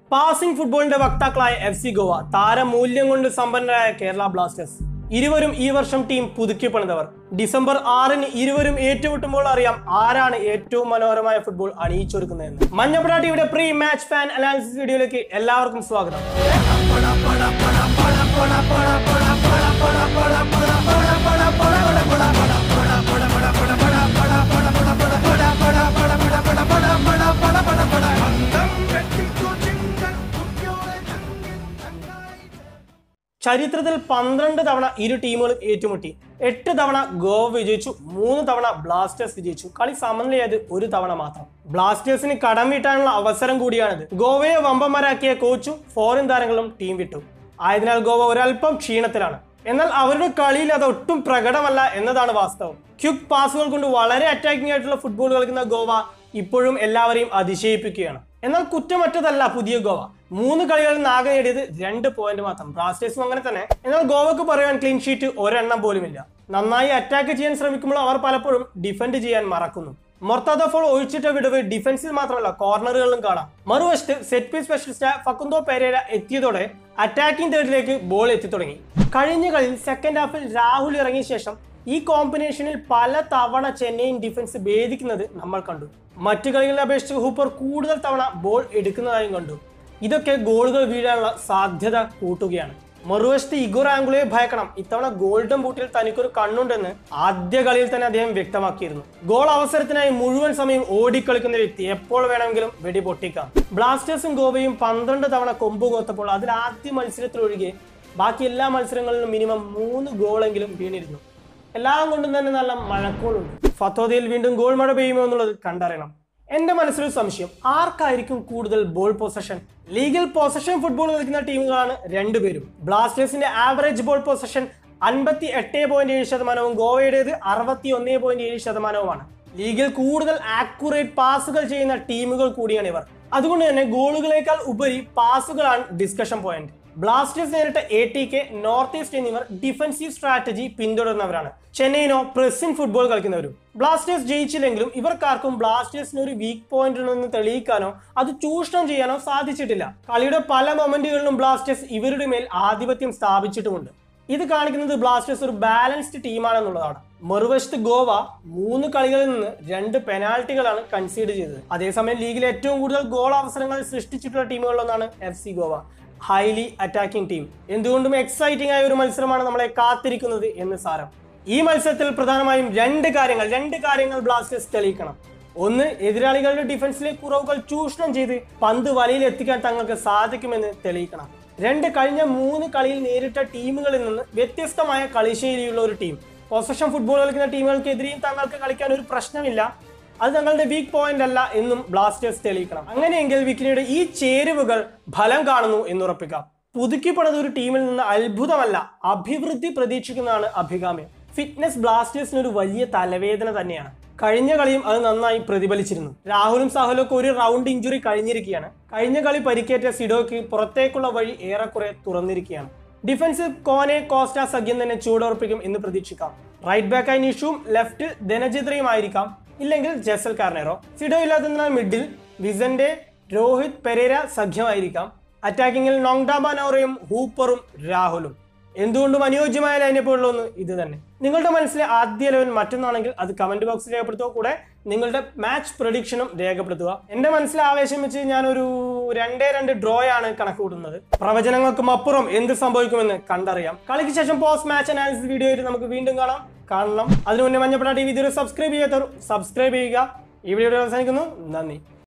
passing ഫുട്ബോളിന്റെ വക്താക്കളായ F C Goa താരമൂല്യം കൊണ്ട് സമ്പന്നരായ കേരള ബ്ലാസ്റ്റേഴ്സ് ഇരുവരും ഈ വർഷം ടീം പുതുക്കി പണിതവർ ഡിസംബർ ആറിന് ഇരുവരും ഏറ്റുമുട്ടുമ്പോൾ അറിയാം ആരാണ് ഏറ്റവും മനോഹരമായ ഫുട്ബോൾ അണിയിച്ചൊരുക്കുന്നതെന്ന് മഞ്ഞപ്പട ടിവിയുടെ പ്രീ മാച്ച് ഫാൻ അനാലിസിസ് വീഡിയോയിലേക്ക് എല്ലാവർക്കും സ്വാഗതം ചരിത്രത്തിൽ പന്ത്രണ്ട് തവണ ഇരു ടീമുകളും ഏറ്റുമുട്ടി എട്ട് തവണ ഗോവ വിജയിച്ചു മൂന്ന് തവണ ബ്ലാസ്റ്റേഴ്സ് വിജയിച്ചു കളി സമനിലയത് ഒരു തവണ മാത്രം ബ്ലാസ്റ്റേഴ്സിന് കടം വീട്ടാനുള്ള അവസരം കൂടിയാണിത് ഗോവയെ വമ്പന്മാരാക്കിയ കോച്ചും ഫോറിൻ താരങ്ങളും ടീം വിട്ടു ആയതിനാൽ ഗോവ ഒരല്പം ക്ഷീണത്തിലാണ് എന്നാൽ അവരുടെ കളിയിൽ അത് ഒട്ടും പ്രകടമല്ല എന്നതാണ് വാസ്തവം ക്യുക്ക് പാസുകൾ കൊണ്ട് വളരെ അറ്റാക്കിംഗ് ആയിട്ടുള്ള ഫുട്ബോൾ കളിക്കുന്ന ഗോവ ഇപ്പോഴും എല്ലാവരെയും അതിശയിപ്പിക്കുകയാണ് എന്നാൽ കുറ്റമറ്റതല്ല പുതിയ ഗോവ മൂന്ന് കളികളിൽ നിന്ന് ആകെ നേടിയത് രണ്ട് പോയിന്റ് മാത്രം ബ്ലാസ്റ്റേഴ്സും അങ്ങനെ തന്നെ എന്നാൽ ഗോവക്ക് പറയാൻ ക്ലീൻ ഷീറ്റ് ഒരെണ്ണം പോലുമില്ല നന്നായി അറ്റാക്ക് ചെയ്യാൻ ശ്രമിക്കുമ്പോൾ അവർ പലപ്പോഴും ഡിഫെൻഡ് ചെയ്യാൻ മറക്കുന്നു മൊർത്താദ ഫോൾ ഒഴിച്ചിട്ട വിടവ് ഡിഫൻസിൽ മാത്രമല്ല കോർണറുകളിലും കാണാം മറുവശത്ത് set piece specialist Facundo Pereyra എത്തിയതോടെ അറ്റാക്കിംഗ് തേർഡിലേക്ക് ബോൾ എത്തി തുടങ്ങി കഴിഞ്ഞ കളിയിൽ സെക്കൻഡ് ഹാഫിൽ രാഹുൽ ഇറങ്ങിയ ശേഷം ഈ കോമ്പിനേഷനിൽ പല തവണ ചെന്നൈയിൻ ഡിഫൻസ് ഭേദിക്കുന്നത് നമ്മൾ കണ്ടു മറ്റു കളികളെ അപേക്ഷിച്ച് ഹൂപ്പർ കൂടുതൽ തവണ ബോൾ എടുക്കുന്നതായും കണ്ടു ഇതൊക്കെ ഗോളുകൾ വീഴാനുള്ള സാധ്യത കൂട്ടുകയാണ് മറുവശത്ത് ഇഗോർ ആംഗുളയെ ഭയക്കണം ഇത്തവണ ഗോൾഡൻ ബൂട്ടിൽ തനിക്കൊരു കണ്ണുണ്ടെന്ന് ആദ്യ കളിയിൽ തന്നെ അദ്ദേഹം വ്യക്തമാക്കിയിരുന്നു ഗോൾ അവസരത്തിനായി മുഴുവൻ സമയം ഓടിക്കളിക്കുന്ന വ്യക്തി എപ്പോൾ വേണമെങ്കിലും വെടി പൊട്ടിക്കാം ബ്ലാസ്റ്റേഴ്സും ഗോവയും പന്ത്രണ്ട് തവണ കൊമ്പ് കോത്തപ്പോൾ അതിൽ ആദ്യ മത്സരത്തിൽ ഒഴികെ ബാക്കി എല്ലാ മത്സരങ്ങളിലും മിനിമം മൂന്ന് ഗോളെങ്കിലും വീണിരുന്നു എല്ലാം കൊണ്ടും തന്നെ നല്ല മഴക്കോളുണ്ട് ഫത്തോദയിൽ വീണ്ടും ഗോൾ മഴ പെയ്യുമോ എന്നുള്ളത് കണ്ടറിയണം എന്റെ മനസ്സിലൊരു സംശയം ആർക്കായിരിക്കും കൂടുതൽ ball possession legal possession football കളിക്കുന്ന ടീമുകളാണ് രണ്ടുപേരും ബ്ലാസ്റ്റേഴ്സിന്റെ ആവറേജ് ബോൾ പൊസഷൻ അൻപത്തി എട്ട് പോയിന്റ് ഏഴ് ശതമാനവും ഗോവയുടേത് അറുപത്തി ഒന്ന് പോയിന്റ് ഏഴ് ശതമാനവുമാണ് ലീഗിൽ കൂടുതൽ ആക്യുറേറ്റ് പാസുകൾ ചെയ്യുന്ന ടീമുകൾ കൂടിയാണ് ഇവർ അതുകൊണ്ട് തന്നെ ഗോളുകളേക്കാൾ ഉപരി പാസുകളാണ് ഡിസ്കഷൻ പോയിന്റ് ബ്ലാസ്റ്റേഴ്സ് നേരിട്ട A T K north east എന്നിവർ ഡിഫൻസീവ് സ്ട്രാറ്റജി പിന്തുടരുന്നവരാണ് ചെന്നൈയിനോ പ്രസിംഗ് ഫുട്ബോൾ കളിക്കുന്നവരും ബ്ലാസ്റ്റേഴ്സ് ജയിച്ചില്ലെങ്കിലും ഇവർക്കാർക്കും ബ്ലാസ്റ്റേഴ്സിന് ഒരു വീക്ക് പോയിന്റ് ഉണ്ടെന്ന് തെളിയിക്കാനോ അത് ചൂഷണം ചെയ്യാനോ സാധിച്ചിട്ടില്ല കളിയുടെ പല മൊമെന്റുകളിലും ബ്ലാസ്റ്റേഴ്സ് ഇവരുടെ മേൽ ആധിപത്യം സ്ഥാപിച്ചിട്ടുമുണ്ട് ഇത് കാണിക്കുന്നത് ബ്ലാസ്റ്റേഴ്സ് ഒരു ബാലൻസ്ഡ് ടീമാണെന്നുള്ളതാണ് മറുവശത്ത് ഗോവ മൂന്ന് കളികളിൽ നിന്ന് രണ്ട് പെനാൽറ്റികളാണ് കൺസീഡ് ചെയ്തത് അതേസമയം ലീഗിൽ ഏറ്റവും കൂടുതൽ ഗോൾ അവസരങ്ങൾ സൃഷ്ടിച്ചിട്ടുള്ള ടീമുകളിലൊന്നാണ് F C Goa highly attacking team എന്തുകൊണ്ടും എക്സൈറ്റിംഗ് ആയ ഒരു മത്സരമാണ് നമ്മളെ കാത്തിരിക്കുന്നത് എന്ന് സാരം ഈ മത്സരത്തിൽ പ്രധാനമായും രണ്ട് കാര്യങ്ങൾ രണ്ട് കാര്യങ്ങൾ ബ്ലാസ്റ്റേഴ്സ് തെളിയിക്കണം ഒന്ന് എതിരാളികളുടെ ഡിഫൻസിലെ കുറവുകൾ ചൂഷണം ചെയ്ത് പന്ത് വലയിൽ എത്തിക്കാൻ തങ്ങൾക്ക് സാധിക്കുമെന്ന് തെളിയിക്കണം രണ്ട് കഴിഞ്ഞ മൂന്ന് കളിയിൽ നേരിട്ട ടീമുകളിൽ നിന്ന് വ്യത്യസ്തമായ കളിശൈലിയുള്ള ഒരു ടീം പൊസഷൻ ഫുട്ബോൾ കളിക്കുന്ന ടീമുകൾക്കെതിരെയും തങ്ങൾക്ക് കളിക്കാൻ ഒരു പ്രശ്നമില്ല അത് തങ്ങളുടെ വീക്ക് പോയിന്റ് അല്ല എന്നും ബ്ലാസ്റ്റേഴ്സ് തെളിയിക്കണം അങ്ങനെയെങ്കിൽ വിക്കിനിയുടെ ഈ ചേരുവകൾ ഫലം കാണുന്നു എന്നുറപ്പിക്കാം പുതുക്കി പണിത ഒരു ടീമിൽ നിന്ന് അത്ഭുതമല്ല അഭിവൃദ്ധി പ്രതീക്ഷിക്കുന്നതാണ് അഭികാമ്യം ഫിറ്റ്നസ് ബ്ലാസ്റ്റേഴ്സിന് ഒരു വലിയ തലവേദന തന്നെയാണ് കഴിഞ്ഞ കളിയും അത് നന്നായി പ്രതിഫലിച്ചിരുന്നു രാഹുലും സാഹുലും ഒക്കെ ഒരു റൗണ്ട് ഇഞ്ചുറി കഴിഞ്ഞിരിക്കുകയാണ് കഴിഞ്ഞ കളി പരിക്കേറ്റ സിഡോയ്ക്ക് പുറത്തേക്കുള്ള വഴി ഏറെക്കുറെ തുറന്നിരിക്കുകയാണ് ഡിഫൻസിൽ കോനെ കോസ്റ്റ സഖ്യം തന്നെ ചൂടുറപ്പിക്കും എന്ന് പ്രതീക്ഷിക്കാം റൈറ്റ് ബാക്കായി നിഷുവും ലെഫ്റ്റ് ധനചിത്രയും ആയിരിക്കാം ഇല്ലെങ്കിൽ ജസൽ കാർണേറോ സിഡോ ഇല്ലാത്തതിനാൽ മിഡിൽ വിസന്റെ രോഹിത് പെരേര സഖ്യമായിരിക്കാം അറ്റാക്കിങ്ങിൽ നോങ്ഡാബാനോറയും ഹൂപ്പറും രാഹുലും എന്തുകൊണ്ടും അനുയോജ്യമായ ലൈനപ്പുകളിലൊന്ന് ഇത് തന്നെ നിങ്ങളുടെ മനസ്സിലെ ആദ്യ ലെവൻ മറ്റൊന്നാണെങ്കിൽ അത് കമന്റ് ബോക്സിൽ രേഖപ്പെടുത്തുക കൂടെ നിങ്ങളുടെ മാച്ച് പ്രഡിക്ഷനും രേഖപ്പെടുത്തുക എന്റെ മനസ്സിലെ ആവേശം വെച്ച് ഞാനൊരു രണ്ടേ രണ്ട് ഡ്രോ ആണ് കണക്ക് കൂട്ടുന്നത് പ്രവചനങ്ങൾക്കും അപ്പുറം എന്ത് സംഭവിക്കുമെന്ന് കണ്ടറിയാം കളിക്ക് ശേഷം പോസ്റ്റ് മാച്ച് അനാലിസിസ് വീഡിയോ ആയിട്ട് നമുക്ക് വീണ്ടും കാണാം കാണണം അതിനു മുന്നേ മഞ്ഞപ്പട ടി വി ഇതുവരെ സബ്സ്ക്രൈബ് ചെയ്യാത്തവർ സബ്സ്ക്രൈബ് ചെയ്യുക ഈ വീഡിയോ അവസാനിക്കുന്നു നന്ദി